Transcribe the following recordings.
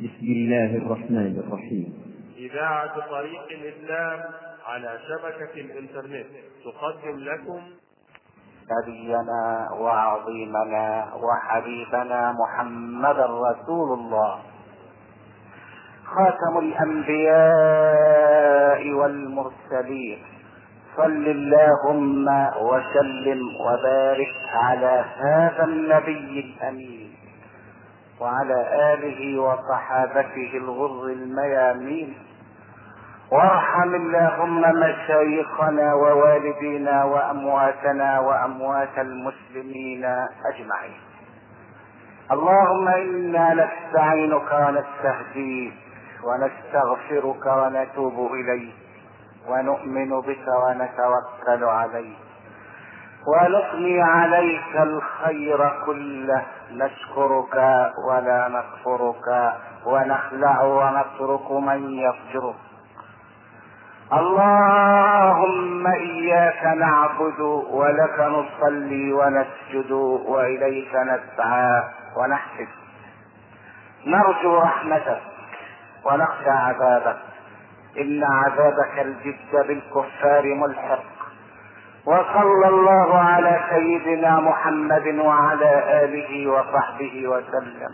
بسم الله الرحمن الرحيم إذاعة طريق الإسلام على شبكة الإنترنت تقدم لكم نبينا وعظيمنا وحبيبنا محمدا رسول الله خاتم الانبياء والمرسلين صل اللهم وسلم وبارك على هذا النبي الامين وعلى اله وصحابته الغر الميامين وارحم اللهم مشايخنا ووالدينا وامواتنا واموات المسلمين اجمعين اللهم انا نستعينك ونستهديك ونستغفرك ونتوب اليك ونؤمن بك ونتوكل عليك ونثني عليك الخير كله نشكرك ولا نكفرك ونخلع ونترك من يفجرك اللهم اياك نعبد ولك نصلي ونسجد واليك نسعى ونحسد نرجو رحمتك ونخشى عذابك ان عذابك الجد بالكفار ملحق وصلى الله على سيدنا محمد وعلى اله وصحبه وسلم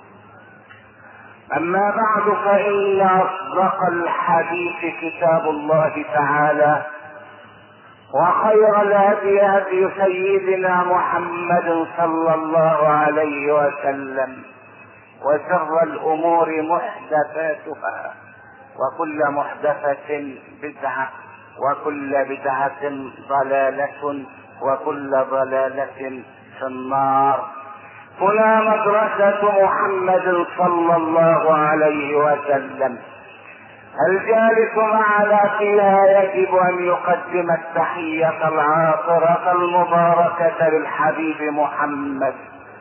اما بعد فان اصدق الحديث كتاب الله تعالى وخير الهدي هدي سيدنا محمد صلى الله عليه وسلم وشر الامور محدثاتها وكل محدثة بدعة وكل بدعة ضلالة وكل ضلالة في النار هنا مدرسة محمد صلى الله عليه وسلم الجالس معنا فيها يجب ان يقدم التحية العاطرة المباركة للحبيب محمد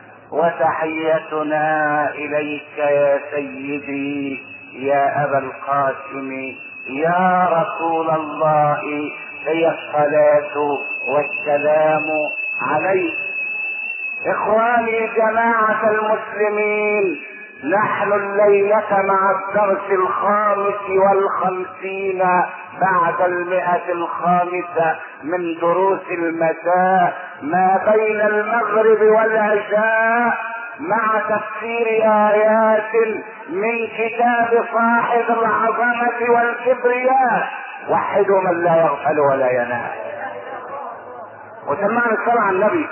وتحيتنا اليك يا سيدي يا ابا القاسم يا رسول الله هي الصلاة والسلام عليك اخواني جماعة المسلمين نحن الليلة مع الدرس الخامس والخمسين بعد المئة الخامسة من دروس المساء ما بين المغرب والعشاء مع تفسير آيات من كتاب صاحب العظمة والكبرياء وحدوا من لا يغفل ولا ينام وسمعنا الصلاة على النبي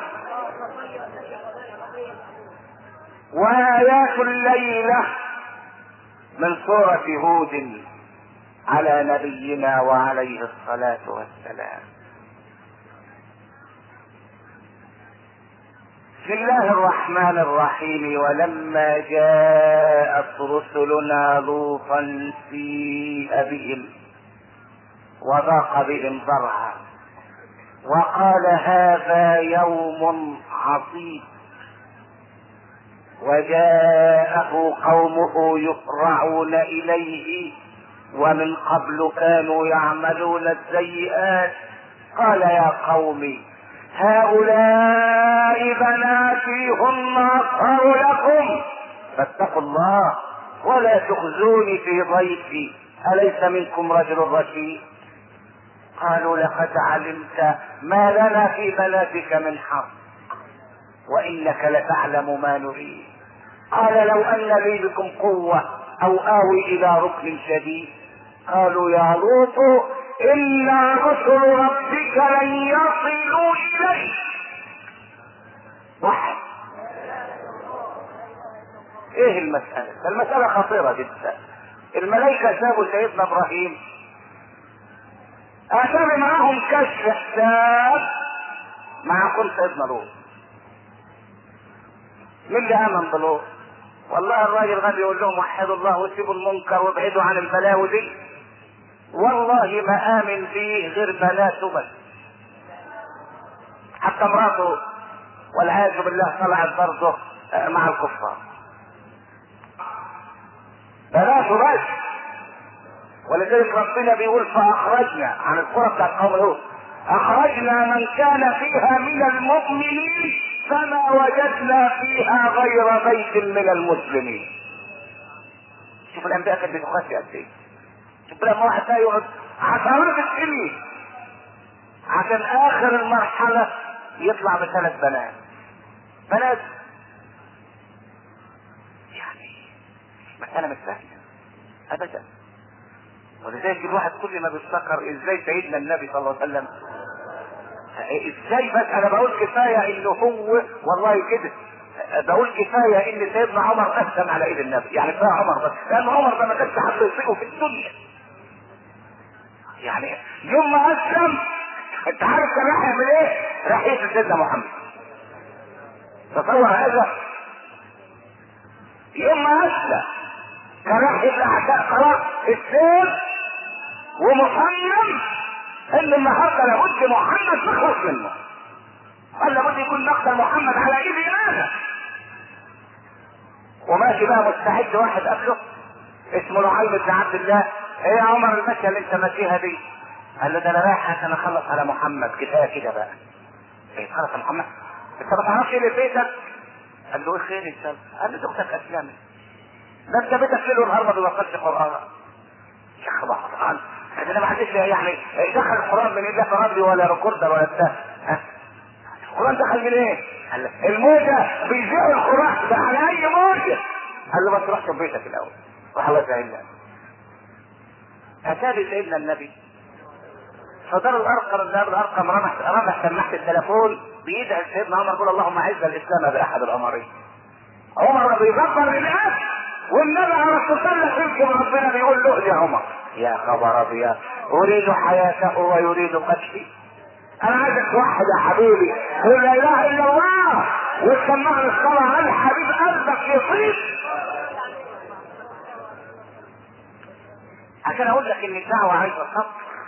وآيات الليلة من سورة هود على نبينا وعليه الصلاة والسلام بسم الله الرحمن الرحيم ولما جاءت رسلنا لوطا سيء بهم وضاق بهم ذرعا وقال هذا يوم عصيب وجاءه قومه يفرعون اليه ومن قبل كانوا يعملون السيئات قال يا قوم هؤلاء بناتي هن اطهر لكم فاتقوا الله ولا تخزوني في ضيفي اليس منكم رجل رشيد قالوا لقد علمت ما لنا في بناتك من حق وانك لتعلم ما نريد قال لو ان لي بكم قوه او اوي الى ركن شديد قالوا يا لوط انا رسل ربك لن يصلوا اليك واحد ايه المسألة المسألة خطيرة جدا الملائكة سابوا سيدنا ابراهيم اتى معاهم كشف حساب مع كل سيدنا لوط مين اللي امن بلوط والله الراجل غبي يقول لهم وحدوا الله وسيبوا المنكر وابعدوا عن البلاوي دي والله ما امن فيه غير بناته بس حتى مراته والعياذ بالله طلعت برضه مع الكفار بناته بس ولذلك ربنا بيقول فاخرجنا عن القرى بتاعت قوم لوط اخرجنا من كان فيها من المؤمنين فما وجدنا فيها غير بيت من المسلمين شوف الانبياء كانت بتخشي قد ايه شوف لما واحد ده يقعد عشرات السنين عشان اخر المرحلة يطلع بثلاث بنات بنات يعني مسألة مش سهلة ابدا ولذلك الواحد كل ما بيفتكر ازاي سيدنا النبي صلى الله عليه وسلم ازاي بس انا بقول كفايه انه هو والله كده بقول كفايه ان سيدنا عمر اسلم على ايد النبي يعني كفايه عمر بس لان عمر ده ما كانش حد يصيبه في الدنيا يعني يوم ما اسلم انت عارف كان راح يعمل ايه؟ راح يقتل سيدنا محمد تصور هذا يوم ما اسلم كان راح يبقى خلاص السيف ومصمم ان النهارده لابد محمد نخلص منه قال لابد يكون مقتل محمد على ايدي انا وماشي بقى مستعد واحد قبله اسمه نعيم بن عبد الله ايه يا عمر المشيه اللي انت ماشيها دي قال له ده انا رايح عشان اخلص على محمد كفايه كده بقى ايه خلص على محمد انت ما تعرفش ايه اللي في بيتك قال له ايه خير يا قال له زوجتك اسلمت ده انت بيتك ليل ونهار ما بيوصلش قران يا خبر قران انا ما عنديش يعني دخل القران من ايدك ربي ولا ريكوردر ولا بتاع القران دخل من ايه؟ الموجه بيذيعوا القران ده على اي موجه قال له بس روح شوف بيتك الاول راح الله يسهل لك اتى سيدنا النبي فدار الارقم دار الارقم رمح رمح سماعه التليفون بيدعي سيدنا عمر يقول اللهم اعز الاسلام باحد الامرين عمر بيدبر الناس والنبي على التصلح يمكن ربنا بيقول له يا عمر يا خبر ابيض اريد حياته ويريد قتلي انا عايزك توحد يا حبيبي قل لا اله الا الله وتسمعني الصلاه على حبيب قلبك يطيب عشان اقول لك ان الدعوه عايزه صبر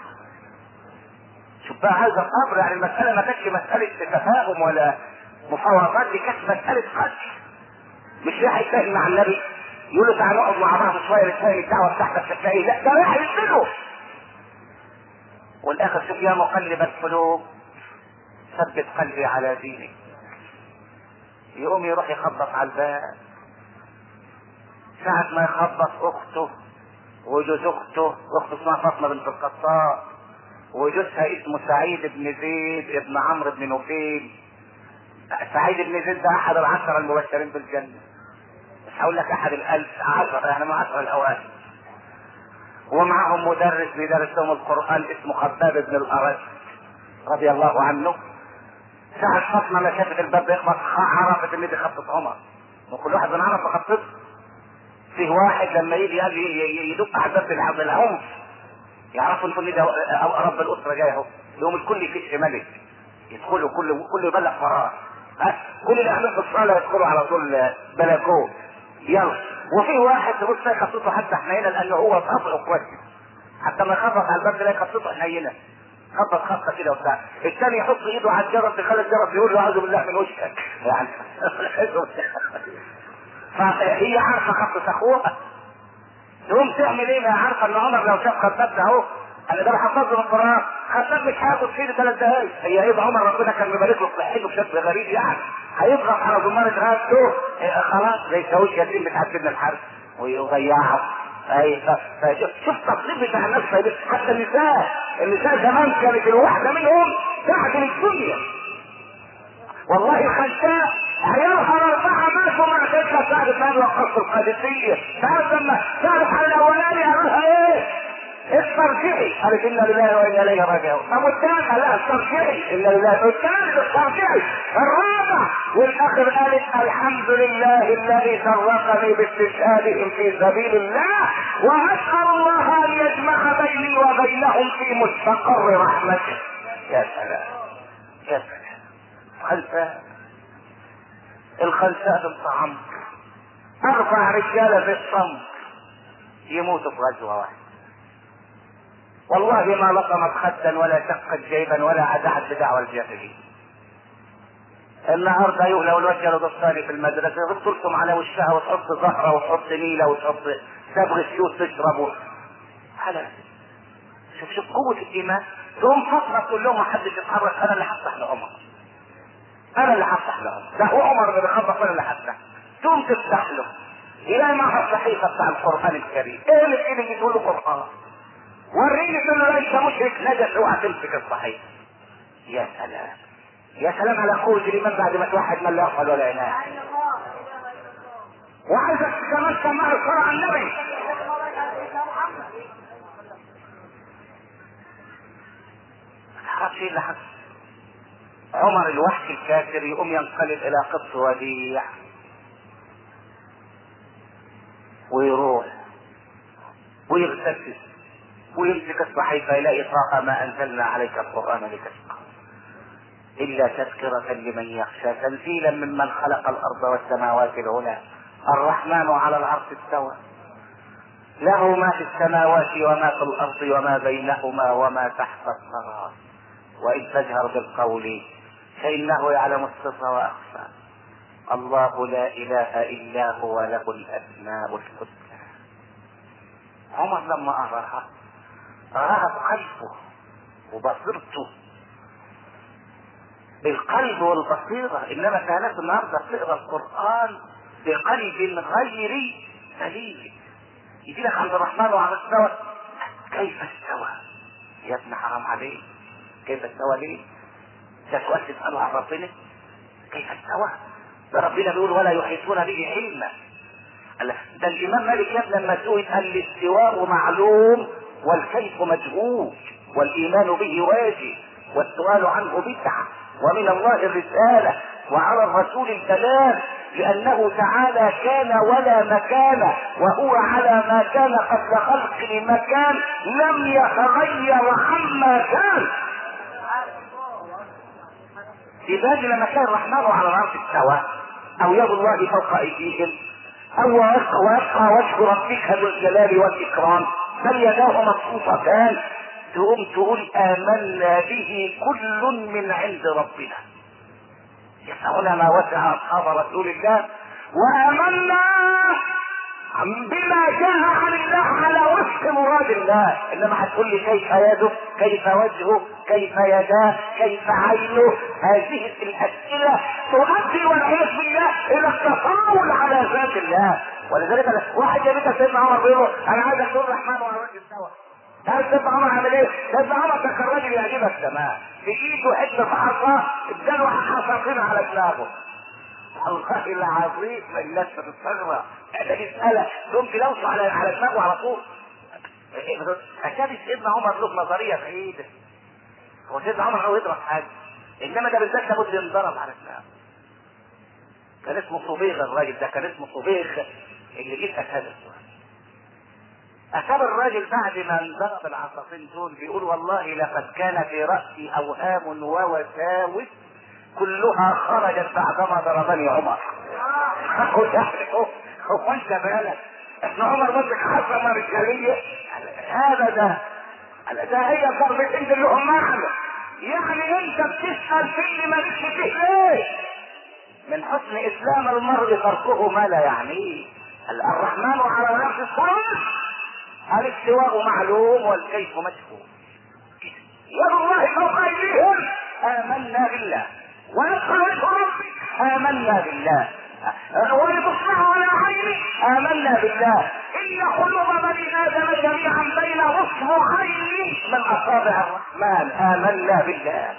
شوف بقى هذا الصبر يعني المساله ما كانتش مساله تفاهم ولا مفاوضات دي كانت مساله قتل مش رايح يتفاهم مع النبي يقول له تعالى نقعد مع بعض شويه نتفاهم الدعوه بتاعتك شكلها ايه لا ده رايح يقتله والاخر شوف يا مقلب القلوب ثبت قلبي على دينك يقوم يروح يخبط على الباب ساعة ما يخبط اخته وجوز اخته اخته اسمها فاطمة بنت الخطاب وجوزها اسمه سعيد بن زيد ابن عمرو بن نوفيل سعيد بن زيد ده احد العشرة المبشرين بالجنة مش هقول لك احد الالف عشرة يعني من عشرة الاوائل ومعهم مدرس بيدرس لهم القرآن اسمه خباب بن الأرج رضي الله عنه ساعة فاطمة ما شافت الباب يخبط عرفت ان دي خطة عمر وكل واحد من عرف خطته فيه واحد لما يجي قال يدق على الباب بالعنف يعرفوا ان ده رب الاسره جاي اهو يوم الكل يكش ملك يدخلوا كل كل يبلغ فراغ كل اللي قاعدين في الصاله يدخلوا على طول بلكون يلا وفي واحد تبص تلاقي خطته حتى حنينه لانه هو طبعه كويس حتى ما يخبط على الباب تلاقي خطته حنينه خبط خبطه كده وبتاع الثاني يحط ايده على الجرس يخلي الجرس يقول له اعوذ بالله من وشك يعني فهي عارفه خطه اخوها تقوم تعمل ايه ما عارفه ان عمر لو شاف خباب ده اهو انا ده حفظ له القران خباب مش هياخد فيه ثلاث دقايق هي ايه عمر ربنا كان مبارك له في صحته بشكل غريب يعني هيضغط على ضمانة راسه إيه خلاص زي كاوش يتيم بتاع سيدنا الحرب ويضيعها اي فشوف شوف التصريف بتاع الناس حتى النساء النساء زمان كانت الواحده منهم تعدل الدنيا والله خشاء عيالها الاربعه ماتوا مع سيدنا سعد بن ابي وقاص القادسيه تعرف لما تعرف على الاولاني قالوا لها ايه؟ استرجعي قالت انا لله وانا اليه راجعون طب والثاني قال لها استرجعي انا لله والثالث استرجعي الرابع والاخر قالت الحمد لله الذي شرفني باستشهادهم في سبيل الله واسال الله ان يجمع بيني وبينهم في مستقر رحمته يا سلام يا سلام خلفاء الخلفاء بنت عمرو اربع رجاله في الصمت يموتوا في غزوه واحده والله ما لطمت خدا ولا شقت جيبا ولا ادعت بدعوى الجاهلين النهارده يقول لو الوجه الغصاني في المدرسه بترسم على وشها وتحط زهره وتحط نيله وتحط صبغ الشوت تشرب على شوف شوف قوه الايمان تقوم فتره تقول لهم ما حدش يتحرك انا اللي هفتح لعمر انا اللي هفتح لعمر ده هو عمر اللي بيخبط انا اللي هفتح تقوم تفتح له يلاقي معها الصحيفه بتاع القران الكريم ايه اللي في ايدك تقول له قران وريني تقول له لا انت مشرك نجس اوعى تمسك الصحيفه يا سلام يا سلام على قوة الإيمان بعد ما توحد من لا يغفل ولا ينام وعايزك كمان تسمع الصلاة على النبي ما تعرفش ايه اللي حصل عمر الوحش الكافر يقوم ينقلب إلى قط وديع ويروح ويغتسل ويمسك الصحيفة يلاقي طاقة ما أنزلنا عليك القرآن لتشقى إلا تذكرة لمن يخشى تنزيلا ممن خلق الأرض والسماوات العلى الرحمن على العرش استوى له ما في السماوات وما في الأرض وما بينهما وما تحت الثرى وإن تجهر بالقول فإنه يعلم السر وأخفى الله لا إله إلا هو له الأسماء الحسنى عمر لما أراها أراها بقلبه وبصيرته بالقلب والبصيرة إنما كانت النهاردة تقرأ القرآن بقلب غير سليم يجي لك عند الرحمن وعلى استوى كيف استوى يا ابن حرام عليك كيف استوى ليه؟ ده سؤال تسأله عن ربنا كيف استوى؟ ده ربنا بيقول ولا يحيطون به علما ده الإمام مالك ياب لما سئل قال الاستواء معلوم والكيف مجهول والإيمان به واجب والسؤال عنه بدعة ومن الله الرسالة وعلى الرسول الكلام لأنه تعالى كان ولا مكان وهو على ما كان قبل خلق المكان لم يتغير عما كان لذلك لما كان الرحمن على العرش استوى أو يد الله فوق أيديهم أو ويبقى وجه ربك ذو الجلال والإكرام بل يداه مبسوطتان تقوم تقول آمنا به كل من عند ربنا يسعون ما وسع أصحاب رسول الله وآمنا بما جاء عن الله على وفق مراد الله انما هتقول لي كيف يده كيف وجهه كيف يداه كيف عينه هذه الاسئله تؤدي والعياذ بالله الى التطاول على ذات الله ولذلك واحد يا بيت سيدنا عمر بيقول له انا عايز اكون الرحمن وعلى وجه السوا هل سيدنا عمر عمل ايه؟ سيدنا عمر ده كان راجل يعجبك السماء في ايده حته حصى اداله حصاصين على دماغه والله العظيم الناس بتستغرب ده يسألك تقوم تلوثه على على دماغه على طول أكاد سيدنا عمر له نظرية بعيدة هو سيدنا عمر هو يضرب حاجة إنما ده بالذات لابد ينضرب على دماغه كان اسمه صبيغ الراجل ده كان اسمه صبيغ اللي جه هذا السؤال أتاب الراجل بعد ما انضرب العصافين دول بيقول والله لقد كان في رأسي أوهام ووساوس كلها خرجت بعدما ضربني عمر هو هو هو انت بالك ابن عمر مسك حصمه رجاليه هذا ده ده هي ضربتين اللي هم معنى يعني انت بتسال في اللي مالكش فيه ليه؟ من حسن اسلام المرء تركه ما لا يعنيه الرحمن على العرش استوى الاستواء معلوم والكيف مجهول يد الله فوق ايديهم امنا بالله وندخل وجه ربك امنا بالله ولتصبح على عيني امنا بالله ان قلوب بني ادم جميعا بين اصبعين من اصابع الرحمن امنا بالله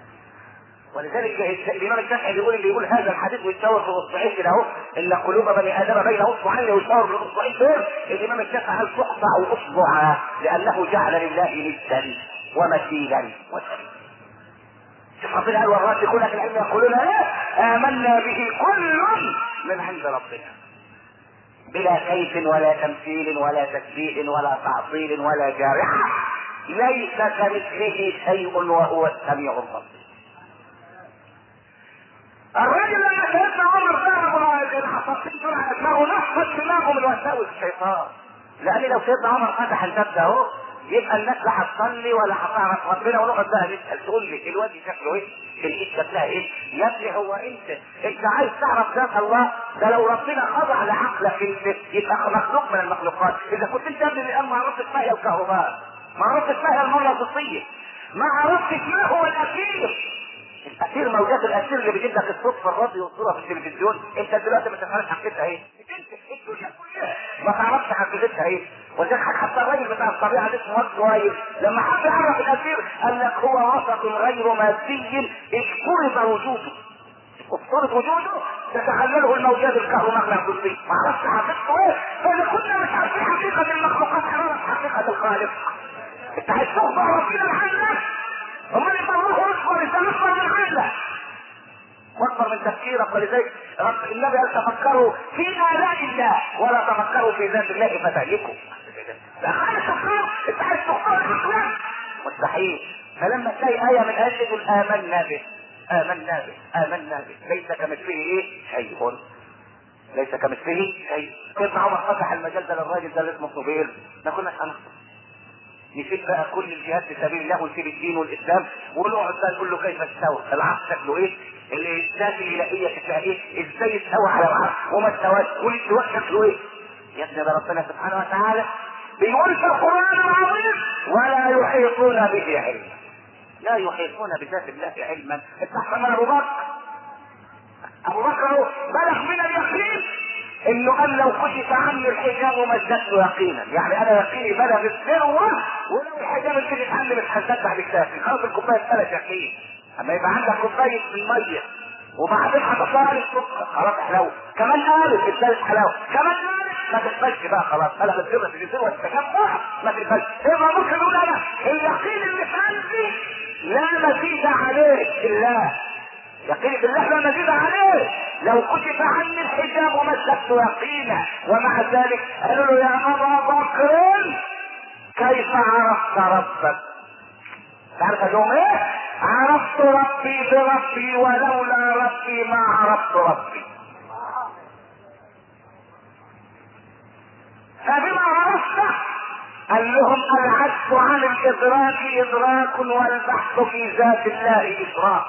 ولذلك الامام الشافعي بيقول اللي يقول هذا الحديث ويتشاور في اصبعين كده اهو ان قلوب بني ادم بين اصبعين ويشاور بالاصبعين دول الامام الشافعي قال تقطع اصبعا لانه جعل لله ندا ومثيلا وشريكا ربنا قال والراسخون في العلم يقولون ايه امنا به كل من عند ربنا بلا كيف ولا تمثيل ولا تشبيه ولا تعطيل ولا جارحة ليس كمثله شيء وهو السميع البصير الرجل لما سيدنا عمر ضرب العصافين دول على دماغه نفض دماغه من وساوس الشيطان لان لو سيدنا عمر فتح الباب ده اهو يبقى الناس لا هتصلي ولا هتعرف ربنا ونقعد بقى نسال تقول لي الوجه شكله ايه؟ الايد شكلها ايه؟ يا ابني هو انت انت عايز تعرف ذات الله ده لو ربنا خضع لعقلك انت يبقى مخلوق من المخلوقات اذا كنت انت قبل الان ما عرفتش ما هي الكهرباء ما عرفتش ما هي المغناطيسيه ما عرفتش ما هو الاخير الاسير موجات الاسير اللي بيجيب لك الصوت في الراديو والصوره في التلفزيون انت دلوقتي ما تعرفش حقيقتها ايه ما تعرفش حقيقتها ايه ولذلك حتى الراجل بتاع الطبيعه ده اسمه وقت وايل لما حب يعرف الاسير قال لك هو وسط غير مادي افترض وجوده افترض وجوده تتخلله الموجات الكهرومغناطيسيه ما عرفش حقيقته ايه فاذا كنا مش عارفين حقيقه المخلوقات هنعرف حقيقه الخالق انت عايز تخبر ربنا الحل امال انت روح اصبر انت اصبر من عقلك واكبر من تفكيرك ولذلك رب النبي قال تفكروا في الاء الله ولا تفكروا في ذات الله فتهلكوا لا عايز تختار انت عايز تختار عقلك مستحيل فلما تلاقي ايه من ايات تقول امنا به امنا به امنا به ليس كمثله ايه شيء ليس كمثله شيء كيف عمر فتح المجال ده للراجل ده اللي اسمه صبير ما كناش هنخطر نسيب بقى كل الجهاد في سبيل الله ونسيب الدين والاسلام ونقعد بقى نقول له كيف استوى العرش شكله ايه الذات الالهيه شكلها ايه ازاي استوى على العرش وما استواش والاستواء شكله ايه يا ابني ده ربنا سبحانه وتعالى بيقول في القران العظيم ولا يحيطون به علما لا يحيطون بذات الله علما استحسن من ابو بكر ابو بكر بلغ من اليقين انه قال لو كشف عني الحجاب ما ازددت يقينا يعني انا يقيني بلغ الذروه ولو الحجاب انكشف عني مش هزداد بعد الكافي خلاص الكوبايه اتقلت يقين اما يبقى عندك كوبايه الميه وبعدين هتطلع السكر خلاص حلاوه كمان قالت الثالث حلاوه كمان قالت ما تقبلش بقى خلاص قلب الذروه في الذروه التجمع ما تقبلش يبقى ممكن نقول انا اليقين اللي في قلبي لا مزيد عليه بالله يقين بالله لا مزيد عليه لو كشف عني الحجاب وما ازددت يقينا ومع ذلك قالوا له يا ابا بكر كيف عرفت ربك تعرف قال لهم ايه عرفت ربي بربي ولولا ربي ما عرفت ربي فبما عرفت قال لهم العجز عن الادراك ادراك والبحث في ذات الله ادراك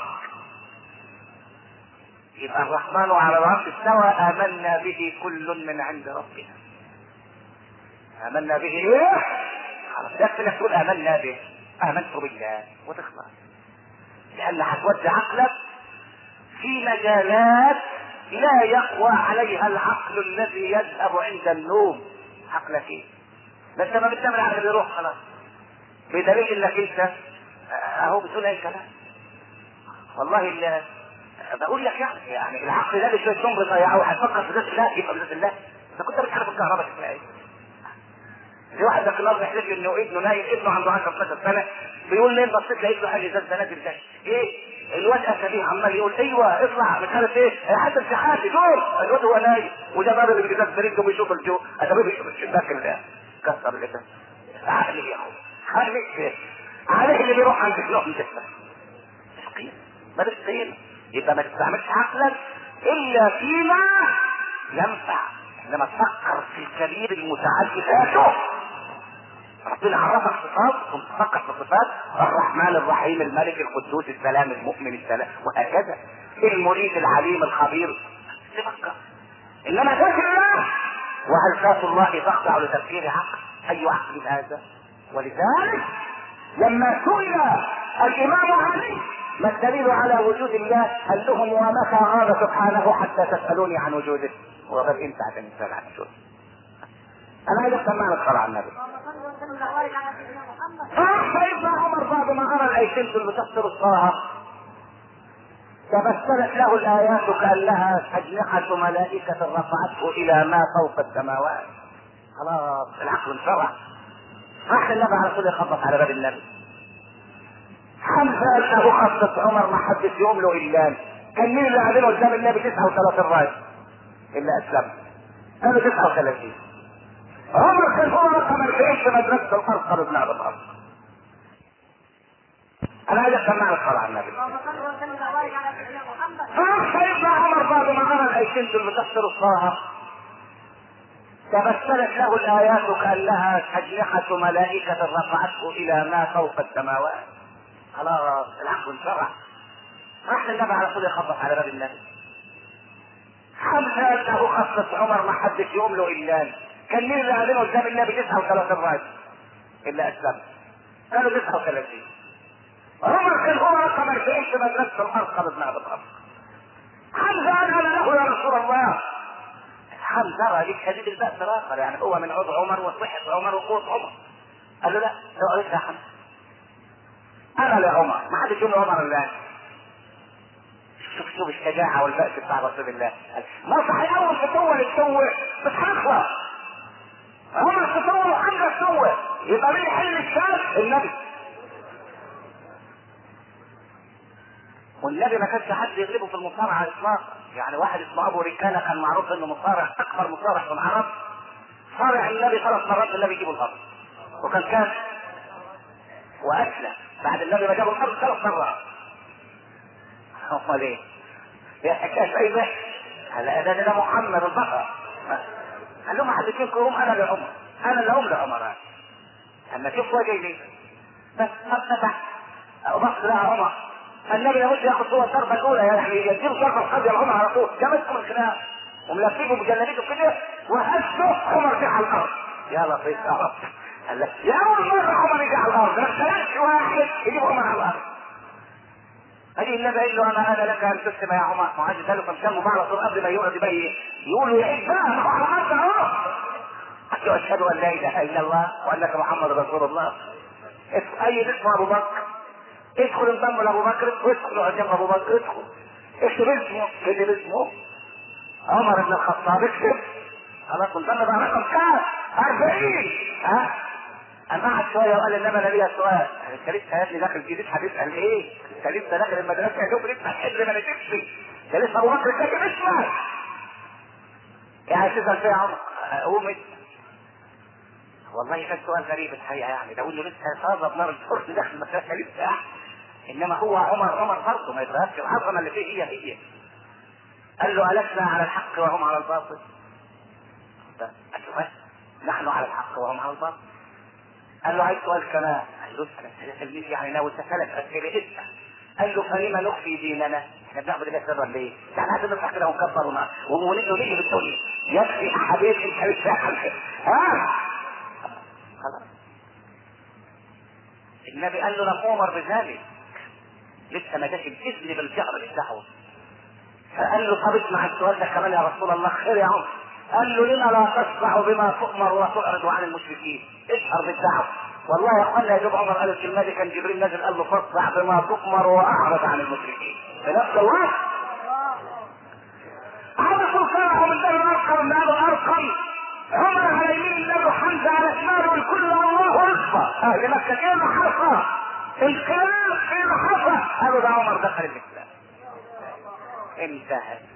يبقى الرحمن على العرش استوى امنا به كل من عند ربنا امنا به ايه خلاص يكفي انك تقول امنا به امنت بالله وتخلص لان هتودي عقلك في مجالات لا يقوى عليها العقل الذي يذهب عند النوم عقلك ايه بس لما بتعمل عقل بيروح خلاص بدليل انك انت اهو بتقول اي كلام والله اللي بقول لك يعني يعني العقل ده اللي شويه تمر ضيعه هتفكر في ذات الله يبقى بذات الله انت كنت بتعرف الكهرباء شكلها ايه في واحد ذاك النهارده يحلف لي انه ابنه نايم ابنه عنده 10 12 سنه بيقول لي بصيت لقيت له حاجه ازاز نازل ده ايه الواد اسابيع عمال يقول ايوه اطلع مش عارف ايه حد في حالي دور الواد هو نايم وده باب اللي بالجزاز بريده بيشوف الجو اسابيع بيشوف الشباك اللي كسر اللي ده عقلي يا اخو عقلي عليه اللي بيروح عند النوم ده مش قيمه مالوش قيمه يبقى ما تستعملش عقلك الا فيما ينفع انما تفكر في الكبير المتعدي ذاته ربنا عرفك صفات ثم تفكر في صفات الرحمن الرحيم الملك القدوس السلام المؤمن السلام وهكذا المريد العليم الخبير تفكر انما ذات الله وهل ذات الله تخضع لتفكير عقل اي عقل هذا ولذلك لما سئل الامام علي ما الدليل على وجود الله قال لهم ومتى غاب سبحانه حتى تسالوني عن وجوده وبس انت عشان تسال عن وجوده انا عايز اسمع لك صلاه على النبي سيدنا عمر بعد ما ارى الايتين اللي بتفسر الصلاه تبسلت له الايات كانها اجنحه ملائكه رفعته الى ما فوق السماوات خلاص العقل انشرح راح النبي على طول يخبط على باب النبي حمزه انه خصص عمر ما حدش يقوم له الا كان مين اللي قاعدين قدام النبي 39 راجل الا اسلم قالوا 39 عمر كان هو رقم 40 في مدرسه الارقم بن ابي الارقم انا عايز اسمع لك صلاه على النبي سيدنا عمر بعد ما ارى الايتين اللي بتفسر الصلاه تبسلت له الايات كانها اجنحه ملائكه رفعته الى ما فوق السماوات خلاص العقل انشرح راح النبي على طول يخبط على باب النبي حمزه انه خصص عمر ما حدش يقوم له الا كان مين اللي قاعدين قدام النبي 39 راجل الا اسلم قالوا 39 عمر كان هو رقم 40 في مدرسه الارقم ابن ابي الارقم حمزه قال له يا رسول الله حمزه راجل شديد البأس الاخر يعني هو من عضو عمر وصحة عمر وقوة عمر قال له لا لو قلت يا حمزه انا لعمر ما حدش يقول عمر الا شوف شوف الشجاعة والبأس بتاع رسول الله نصح اول تطور التوه بس هنخلص عمر تطور وحمزة تطور يبقى مين يحل الشاب النبي والنبي ما كانش حد يغلبه في المصارعة اطلاقا يعني واحد اسمه ابو ركانة كان معروف انه مصارع اكبر مصارع في العرب صارع النبي ثلاث مرات النبي يجيبه الارض وكان كان واسلم بعد النبي ما جابه الارض ثلاث مرات امال ايه؟ يا حكايه اي ضحك هلا ده ده محمد البقر قال لهم حد فيكم انا لعمر انا اللي هم لعمر اما شوف وجهي ليه بس فتح بص لها عمر النبي لابد ياخذ هو الضربه الاولى يعني يديله ضربه القاضي العمر على طول جابتكم الخناق وملففه بجلابيته كده وهزه عمر جه على الارض يا لطيف يا رب قال لك يا اول مره عمر يجي على الارض ما خلقش واحد يجيب عمر على الارض هذه النبي قال له انا انا لك ان تسلم يا عمر معاذ قال له فمشان على طول قبل ما يقعد يبين يقول يا عيد بقى ما هو على الارض اهو قال له اشهد ان لا اله الا الله وانك محمد رسول الله اي اسم ابو بكر ادخل انضم لابو بكر وادخل اقعد جنب ابو بكر ادخل اكتب اسمه اكتب اسمه عمر بن الخطاب اكتب خلاص انضم بقى رقم كام 40 ها اما قعد شويه وقال انما انا ليا سؤال انت لسه يا ابني داخل جديد هتسال ايه؟ انت لسه داخل المدرسه يا دوب لسه هتحل ما نتفش انت لسه ابو بكر كاتب اسمك يعني تسال فيها عمر قوم انت والله كان سؤال غريب الحقيقه يعني ده اقول له لسه صاغه بنار الفرس داخل المدرسه لسه انما هو عمر عمر برضه ما يتغيرش العظمه اللي فيه هي هي قال له ألسنا على الحق وهم على الباطل قال له بس نحن على الحق وهم على الباطل قال له عايز سؤال كمان قال له اسال يا تلميذ يعني ناوي ثلاث اسئله اسال قال له فلما نخفي ديننا احنا بنعبد الله سرا ليه؟ يعني عايزين نطلع كده ونكبر ونيجي ونيجي بالدنيا يكفي يا حبيبي انت مش فاهم ها خلاص النبي قال له لم امر بذلك لسه ما جاش الاذن بالجهر بالدعوه فقال له طب اسمع السؤال ده كمان يا رسول الله خير يا عمر قال له لما لا تصدع بما تؤمر وتعرض عن المشركين اشهر بالدعوه والله يا اخوانا يا جب عمر قال الكلمه دي كان جبريل نازل قال له فاصدع بما تؤمر واعرض عن المشركين في نفس الوقت عبثوا كانوا من دار الارقم من دار الارقم عمر على يمين النبي وحمزه على شماله الكل الله اكبر اهل مكه كيف حصل الكلام كيف حصل قالوا ده عمر دخل الاسلام انتهت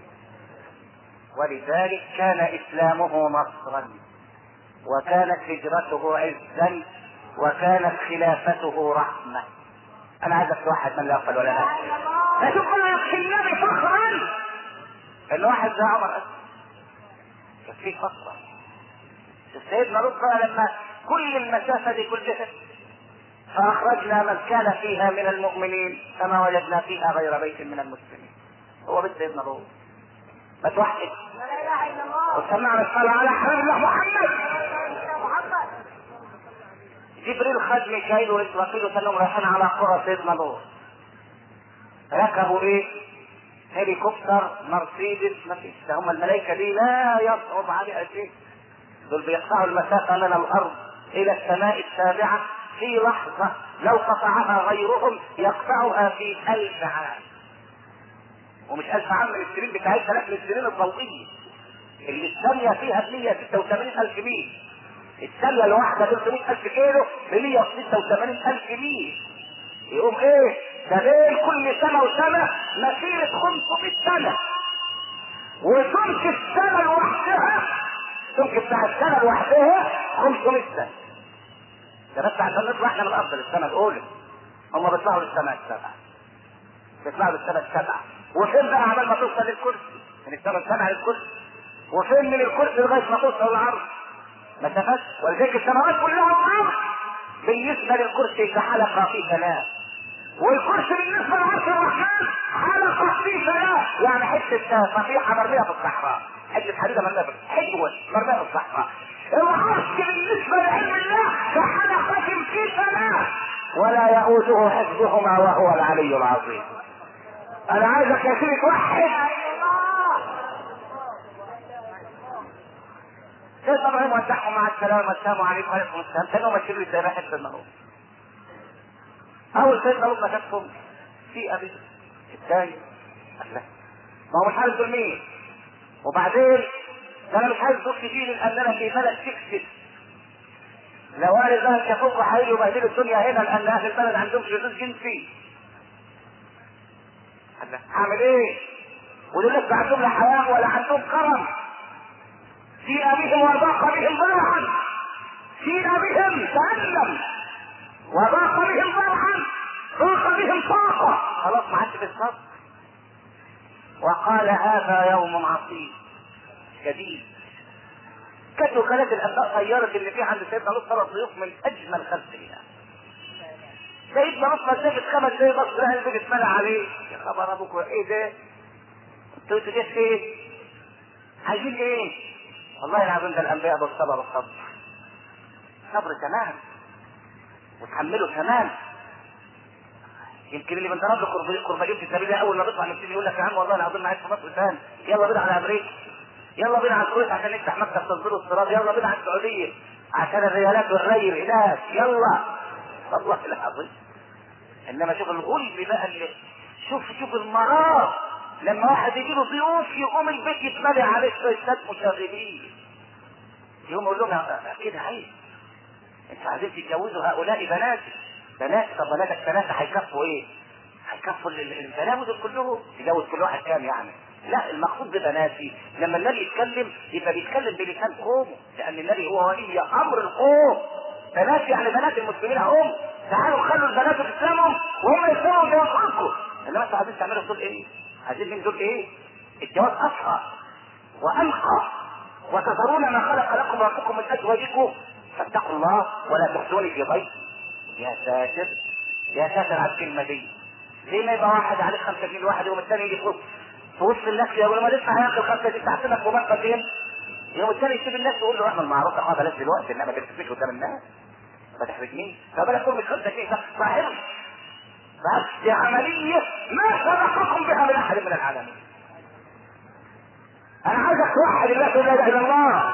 ولذلك كان اسلامه نصرا وكانت هجرته عزا وكانت خلافته رحمه انا عايز واحد من لا يقبل ولا لا اشوف في النبي فخرا ان واحد زي عمر اسد كان فيه فخرا سيدنا لوط لما كل المسافه دي كلها فاخرجنا من كان فيها من المؤمنين فما وجدنا فيها غير بيت من المسلمين هو بيت سيدنا لوط ما توحد لا اله الا الله وسمعنا الصلاه على حبيب الله محمد محمد جبريل خد ميكائيل واسرافيل وسلم رايحين على قرى سيدنا لوط ركبوا ايه؟ هليكوبتر مرسيدس ما فيش ده هم الملائكه دي لا يصعب عليها شيء دول بيقطعوا المسافه من الارض الى السماء السابعه في لحظه لو قطعها غيرهم يقطعها في ألف عام ومش ألف عام من السنين بتاعتها لا من السنين الضوئية اللي الثانية فيها ب 186 ألف ميل الثانية الواحدة 300 ألف كيلو ب 186 ألف ميل يقوم ايه ده بين كل سنة وسنة مسيرة 500 سنة وسمك السنة لوحدها سمك بتاع السنة لوحدها 500 سنة ده بس عشان نطلع احنا من الأرض للسنة الأولى هم بيطلعوا للسماء السبعة بيطلعوا للسماء السبعة وفين بقى عمال ما توصل للكرسي من السماء السبعة للكرسي وفين من الكرسي لغاية ما توصل للعرض مسافات ولذلك السماوات كلها الأرض بالنسبة للكرسي كحلقة في سلام والكرسي بالنسبة لعرش الرحمن حلقة في سلام يعني حتة صفيحة مرمية في الصحراء حتة حديدة مرمية في حجوة مرمية في الصحراء العرش بالنسبة لعلم الله كحلقة في سلام ولا يؤوده حفظهما وهو العلي العظيم انا عايزك يا سيدي توحد سيد ابراهيم ودعهم مع السلامه السلام عليكم وعليكم السلام كانوا ماشيين ازاي رايح النهار اول سيدنا لوط ما شافهم في ابي الثاني الله ما هو مش عارف دول مين وبعدين ده انا مش عايز دول كتير لان انا في بلد تكسب لو انا ذهب يفوق حي وبهدلوا الدنيا هنا لان اهل البلد عندهم شذوذ جنسي الله هعمل ايه؟ ودول لسه عندهم لا حياه ولا عندهم كرم في ابيهم وضاق بهم ضرعا في ابيهم تألم وضاق بهم ضرعا ضاق بهم طاقة خلاص ما عادش بالصبر وقال هذا يوم عصيب شديد كانت وكالات الانباء طيرت اللي فيه عند سيدنا لوط ثلاث ضيوف من اجمل خلق الله سيدنا لوط مسافه خمس دقايق بص لها البيت اتملى عليه يا خبر ابوك ايه ده؟ انتوا انتوا جيت ايه؟ عايزين ايه؟ والله العظيم ده الانبياء بالصبر والصبر صبر تمام وتحملوا تمام يمكن اللي بنضرب له قربانين في سبيل الله اول ما بيطلع من السجن يقول لك يا عم والله العظيم ما عايز في مصر ثاني يلا بينا على امريكا يلا بينا على الكويت عشان نفتح مكتب تصدير الصراط يلا بينا على السعوديه عشان الريالات والري هناك يلا والله العظيم انما شوف الغل بقى اللي شوف شوف المرار لما واحد يجي له ضيوف يقوم البيت يتملي عليه شويه مشاغبين يقوم يقول لهم كده عيب انتوا عايزين تتجوزوا هؤلاء بناتي بنات طب بناتك ثلاثه هيكفوا ايه؟ هيكفوا البلاوي دول كلهم تجوز كل واحد كام يعني؟ لا المقصود ببناتي لما النبي يتكلم يبقى بيتكلم بلسان قومه لان النبي هو ولي امر القوم بناتي يعني بنات المسلمين هم تعالوا خلوا البنات تسلمهم وهم يسلموا جوازكم انما انتوا عايزين تعملوا دول ايه؟ عايزين من دول ايه؟ الجواز اصفى وانقى وتذرون ما خلق لكم ربكم من ازواجكم فاتقوا الله ولا تخزوني في ضيف يا ساتر يا ساتر على الكلمه دي ليه ما يبقى واحد عليك 5 جنيه واحد يوم الثاني يجي فوق في وسط الناس يا ولما تدفع ياخد الخمسه دي تحت لك مبقى يوم الثاني يسيب الناس يقول له اعمل معروف اه بلاش دلوقتي انما ما تكتبش قدام الناس ما تحرجنيش طب انا كل خمسه جنيه صاحب بس دي عمليه ما سبقكم بها من احد من العالمين انا عايزك توحد الله لا اله الا الله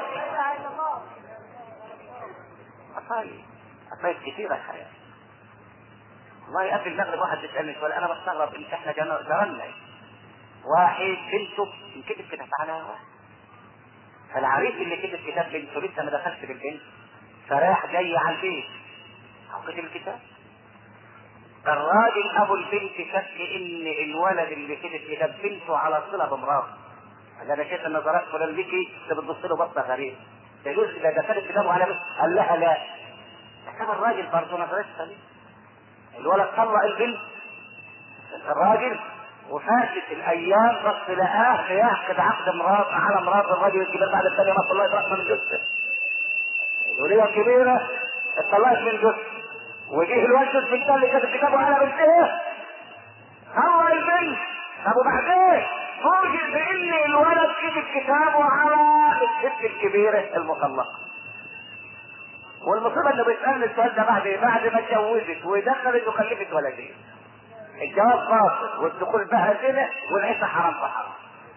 أصايب أصايب كثيرة الحياة والله قبل المغرب واحد بيسألني سؤال أنا بستغرب إن إحنا جرنا واحد بنته كتب كتاب على واحد فالعريس اللي كتب كتاب بنته لسه ما دخلش بالبنت فراح جاي على البيت أو كتب الكتاب الراجل أبو البنت شك إن الولد اللي كتب كتاب بنته على صلة بمراته قال أنا شايف إن نظرات فلان ليكي أنت بتبص له بصة غريبة يجوز اذا دخلت كتابه على بس قال لها لا كتاب الراجل برضه نظرته سليمه الولد طلق البنت الراجل وفاتت الايام بس لقاه بيعقد عقد مراد على مراد الراجل الكبير بعد الثانيه ما طلعت راسها من جثه الوليه الكبيره اتطلقت من جثه وجه الولد البنت اللي كتب كتابه على بنتها طلق البنت طب وبعدين فوجئ بان الولد كتب كتابه على الست الكبيره المطلقه والمصيبه انه بيسالني السؤال ده بعد بعد ما اتجوزت ودخلت وخلفت ولدين الجواز فاصل والدخول بقى زنا والعيشه حرام في حرام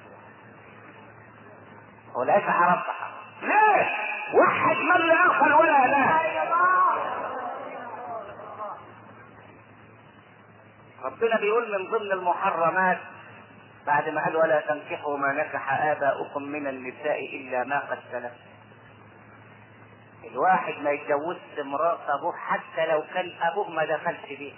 والعيشه حرام في حرام ليه؟ وحد من لا اخر ولا لا ربنا بيقول من ضمن المحرمات بعد ما قال ولا تنكحوا ما نكح آباؤكم من النساء إلا ما قد سلف الواحد ما يتجوزش مرات أبوه حتى لو كان أبوه ما دخلش بيه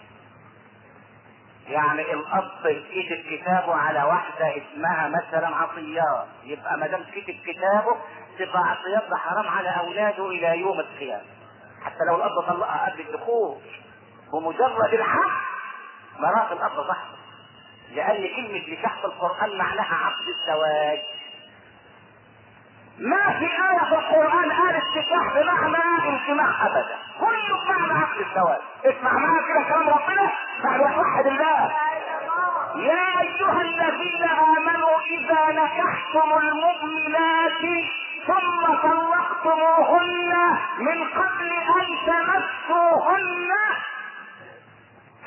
يعني الأب كتب كتابه على واحدة اسمها مثلا عطيات يبقى ما دام كتب كتابه تبقى عطيات ده حرام على أولاده إلى يوم القيامة حتى لو الأب طلقها قبل الدخول بمجرد الحق مرات الأب ضحك لأن كلمة نكاح في القرآن معناها عقد الزواج. ما في آية في القرآن قالت نكاح بمعنى انتماء أبدا. كله بمعنى عقد الزواج. اسمع معايا كده كلام ربنا بعد وحد الله. يا أيها الذين آمنوا إذا نكحتم المؤمنات ثم طلقتموهن من قبل أن تمسوهن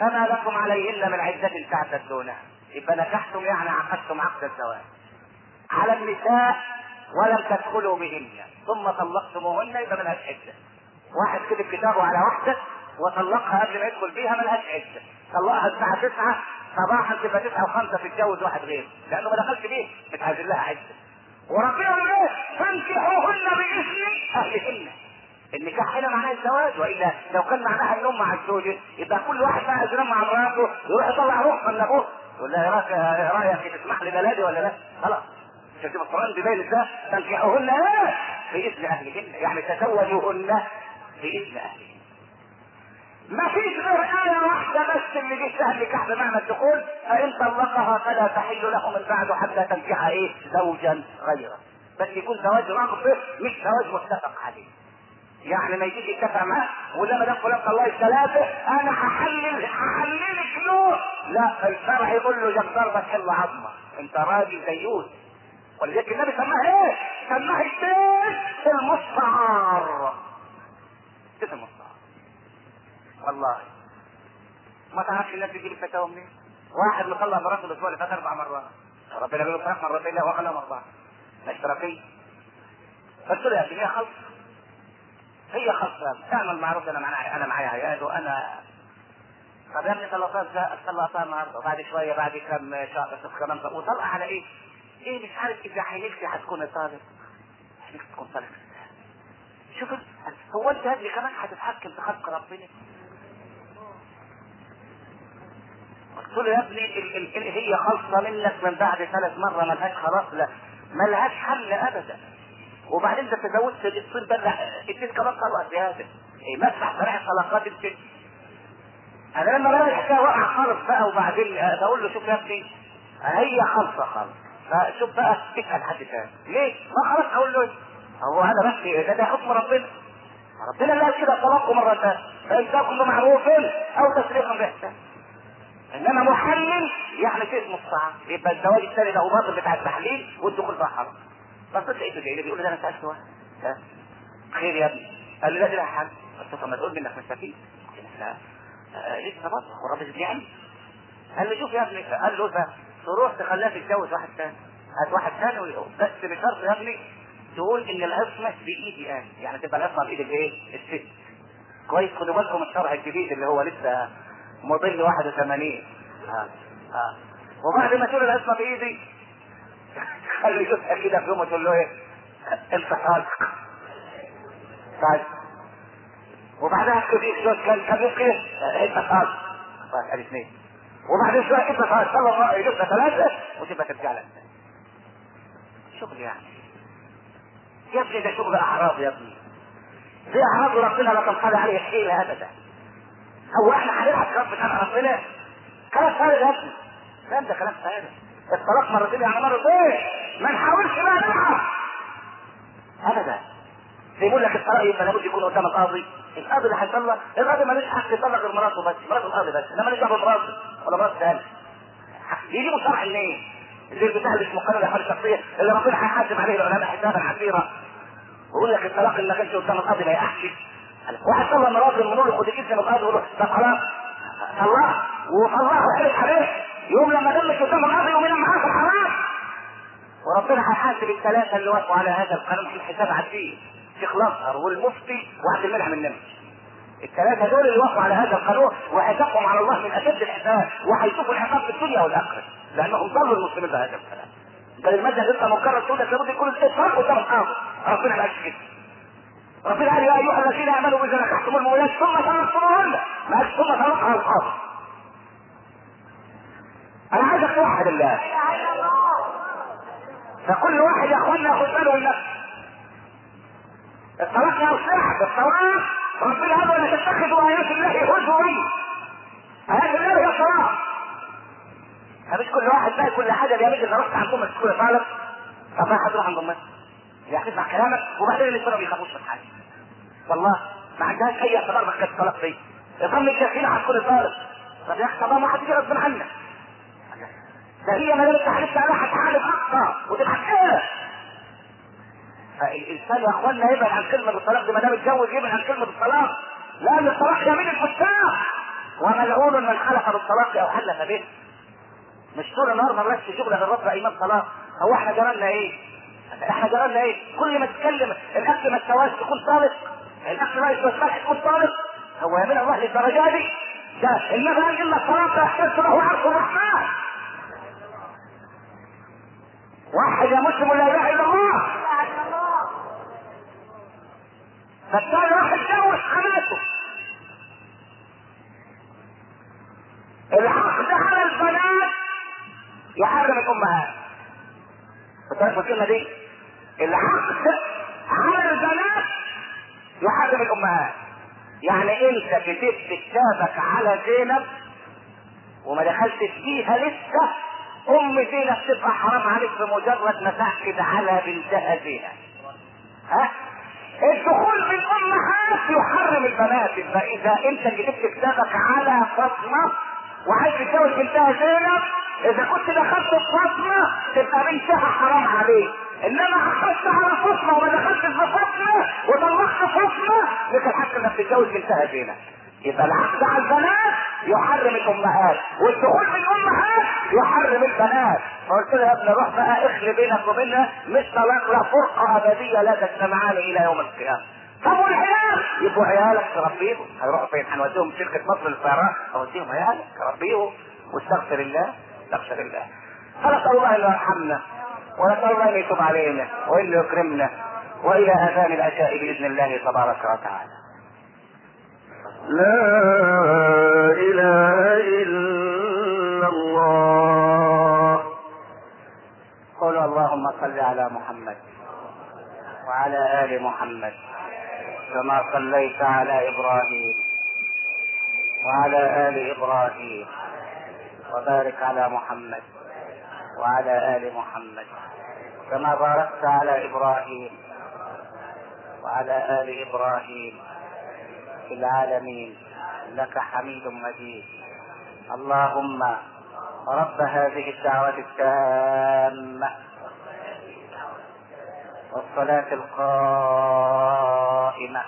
فما لكم عليهن من عدة تعتدونها يبقى نكحتم يعني عقدتم عقد الزواج على النساء ولم تدخلوا بهن ثم طلقتموهن يبقى ملهاش عدة واحد كتب كتابه على واحدة وطلقها قبل ما يدخل بيها ملهاش عدة طلقها الساعة 9 صباحا تبقى 9 و5 تتجوز واحد غيره لأنه ما دخلش بيه مش عايزين لها عدة وربنا يقول ايه فانكحوهن بإذن أهلهن النكاح هنا معناه الزواج والا لو كان معناها النوم مع الزوجة يبقى كل واحد بقى ينام مع مراته يروح يطلع روح من ابوه يقول لها رايك رايك تسمح لي بلدي ولا لا؟ خلاص مش هتبقى القران بيبين ده تنكحوهن ايه؟ باذن اهلهن يعني تزوجوهن باذن اهلهن ما فيش غير آية واحدة بس اللي جه سهل نكاح بمعنى الدخول فإن طلقها فلا تحل له من بعد حتى تنكح إيه زوجا غيره بس يكون زواج رغبة مش زواج متفق عليه يعني ما يجيش يتفق معاه ولما ده فلان طلع الثلاثة أنا هحلل هحللك له لا الشرع يقول له جاب ضربة تحل عظمة أنت راجل ديوث ولذلك النبي سماها إيه؟ سماها البيت المستعار بيت المستعار والله ما تعرفش الناس بتجيب الفتاوى منين؟ واحد مطلع مراته الاسبوع اللي فات اربع مرات ربنا بيقول له مرتين لا وخلاهم اربعه اشتراكيه قلت له يا اخي هي خلص هي خلص اعمل معروف انا معايا انا معايا عيال وانا طب يا ابني طلقتها طلقتها النهارده وبعد شويه بعد كم شهر بس كمان وطلقه على ايه؟ ايه مش عارف اذا حنلتي هتكون طالب حنلتي تكون طالب شوف هو انت يا ابني كمان هتتحكم في خلق ربنا قلت له يا ابني ال ال ال هي خلصه منك من بعد ثلاث مره ملهاش خلاص لا ملهاش حل ابدا وبعدين انت تزوجت الصين بلع اديت كمان طلقه زياده ايه مسح فرع طلقات الست انا لما بلاقي الحكايه واقعه خالص بقى وبعدين بقول له شوف يا ابني هي خالصه خالص فشوف بقى تسال حد تاني ليه؟ ما خلاص اقول له هو انا بس ده, ده حكم ربنا ربنا اللي قال كده طلقوا مرتين فامساكم بمعروف او تسريح باحسان انما محلل يعني شيء مستعار يبقى الزواج الثاني له باطل بتاع التحليل والدخول بقى حرام بس لقيته جاي لي بيقول لي ده انا سالت واحد ها؟ خير يا ابني قال لي لا ده حل قلت له طب ما تقول لي انك مستفيد قلت له لا آه، لسه برضه هو الراجل يعني قال لي شوف يا ابني قال له ده تروح تخليها تتجوز واحد ثاني هات واحد ثاني ويقول. بس بشرط يا ابني تقول ان العصمه بايدي انا يعني تبقى العصمه بايد الايه؟ الست كويس خدوا بالكم الشرع الجديد اللي هو لسه مضل 81 ها ها وبعد ما تقول العصمه بايدي خلي جزء كده في يوم وتقول له ايه؟ انت صادق طيب وبعدها كبير شويه كان كان ممكن انت صادق طيب ادي اثنين وبعدين شويه انت صادق صلى الله عليه وسلم ثلاثه وتبقى ترجع لك شغل يعني يا ابني ده شغل اعراض يا ابني دي اعراض ربنا لا تنقضي عليه حيله ابدا هو احنا هنلعب كلام بتاع ربنا كلام فارغ يا ابني لا ده كلام فارغ الطلاق مرتين يعني مرتين ما نحاولش بقى نلعب ابدا زي يقول لك الطلاق يبقى لابد يكون قدام القاضي القاضي اللي هيطلق القاضي مالوش حق يطلق غير مراته بس مرات القاضي بس انما مالوش دعوه بمراته ولا مرات ثاني يجيبوا شرع منين؟ اللي البتاع اللي اسمه قانون الاحوال الشخصيه اللي ربنا هيحاسب عليه العلماء حسابا عسيرا ويقول لك الطلاق اللي ما كانش قدام القاضي ما يحكي واحد طلع مراته المنور ياخد الجسم من القاضي يقول له طب خلاص طلع وطلعه وحلف عليه يوم لما دمك قدام القاضي يوم معاه في الحرام وربنا هيحاسب الثلاثه اللي وافقوا على هذا القانون في الحساب عديه شيخ الازهر والمفتي وعبد المنعم النمر الثلاثه دول اللي وافقوا على هذا القانون وحسابهم على الله من اشد الحساب وهيشوفوا العقاب في الدنيا والاخره لانهم ضلوا المسلمين بهذا الكلام بل المادة اللي انت مكرر تقول لك لابد يكون الاطلاق قدام القاضي ربنا ما قالش كده ربنا قال يا ايها الذين امنوا اذا نكحتم المولات ثم طلقتموهن ما قالش ثم طلقها القاضي انا عايزك توحد الله فكل واحد يا اخوانا ياخد باله من نفسه الطلاق يا صعب الطلاق ربنا قال ولا تتخذوا ايات الله هزوا ايات الله هي الطلاق مش كل واحد بقى كل حاجه بيعمل اذا رحت عندهم السكوت طالب طب ما هتروح عند امك يعني تسمع كلامك وبعدين اللي ما بيخافوش من حاجه والله ما عندهاش اي اعتبار بحكايه الطلاق دي يظن الكثير هتكون طالب طب يا اخي طب ما حد غصب عنك ده هي ما دام انت حلفت عليها هتحالف اكثر وتبقى كده فالانسان يا اخوانا يبعد عن كلمه الطلاق دي ما دام اتجوز يبعد عن كلمه الطلاق لان الطلاق يمين الفساق وملعون من حلف بالطلاق او حلف به مش طول النهار ما بلاش شغل غير رفع ايمان طلاق هو احنا جرالنا ايه؟ احنا جرالنا ايه؟ كل ما تتكلم الاكل ما استواش تكون طالق الاكل ما يستواش ملح تكون طالق هو يا من الله للدرجه دي ده النبي قال الا الصلاه يحتاج له عرش الرحمن واحد يا مسلم لا اله الا الله لا اله الا الله فالثاني راح يتجوز حماته العقد على البنات يحرم الامهات بتعرف الكلمه دي العقد على البنات يحرم الامهات يعني انت كتبت كتابك على زينب وما دخلتش فيها لسه ام زينب تبقى حرام عليك بمجرد ما تحكد على بنتها زينب ها الدخول بالامهات يحرم البنات فاذا انت كتبت كتابك على فاطمه وعايز تتجوز بنتها زينب اذا كنت دخلت بفاطمه تبقى بنتها حرام عليك انما اخذت على فاطمه وما دخلتش بفاطمه وطلقت فاطمه لك الحق انك تتجوز بنتها زينب يبقى العقد على البنات يحرم الامهات والدخول بالامهات يحرم البنات فقلت له يا ابني روح بقى اخلي بينك وبينها مش طلاق لا فرقه ابديه لا تجتمعان الى يوم القيامه طب والعيال يبقوا عيالك تربيهم هيروحوا فين هنوديهم شركه مصر للطيران اوديهم عيالك تربيهم واستغفر الله استغفر الله فنسال الله ان يرحمنا ونسال الله ان يتوب علينا وان يكرمنا والى اذان العشاء باذن الله تبارك وتعالى لا إله إلا الله قولوا اللهم صل على محمد وعلى ال محمد كما صليت على ابراهيم وعلى ال ابراهيم وبارك على محمد وعلى ال محمد كما باركت على ابراهيم وعلى ال ابراهيم في العالمين انك حميد مجيد اللهم رب هذه الدعوة التامة والصلاة القائمة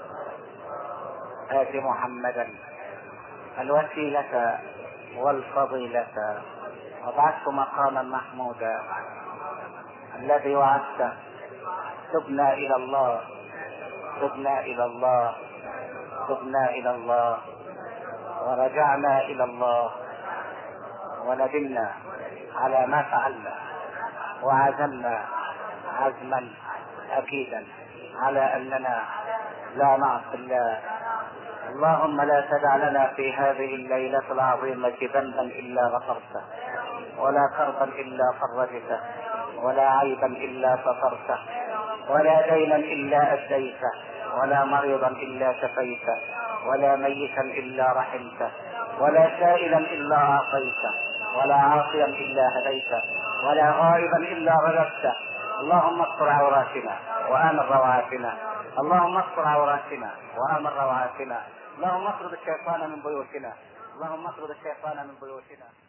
آت محمدا الوسيلة والفضيلة وابعثه مقاما محمودا الذي وعدته تبنا إلى الله تبنا إلى الله تبنا إلى الله ورجعنا إلى الله وندمنا على ما فعلنا وعزمنا عزما اكيدا على اننا لا نعصي الله اللهم لا تدع لنا في هذه الليلة العظيمة ذنبا إلا غفرته ولا كربا إلا فرجته ولا عيبا إلا سترته ولا دينا إلا أديته ولا مريضا إلا شفيته ولا ميتا إلا رحمته ولا سائلا إلا أعطيته ولا عاصيا إلا هديته ولا غائبا إلا رددته اللهم استر عوراتنا وآمن روعاتنا اللهم استر عوراتنا وآمن روعاتنا اللهم اطرد الشيطان من بيوتنا اللهم اطرد الشيطان من بيوتنا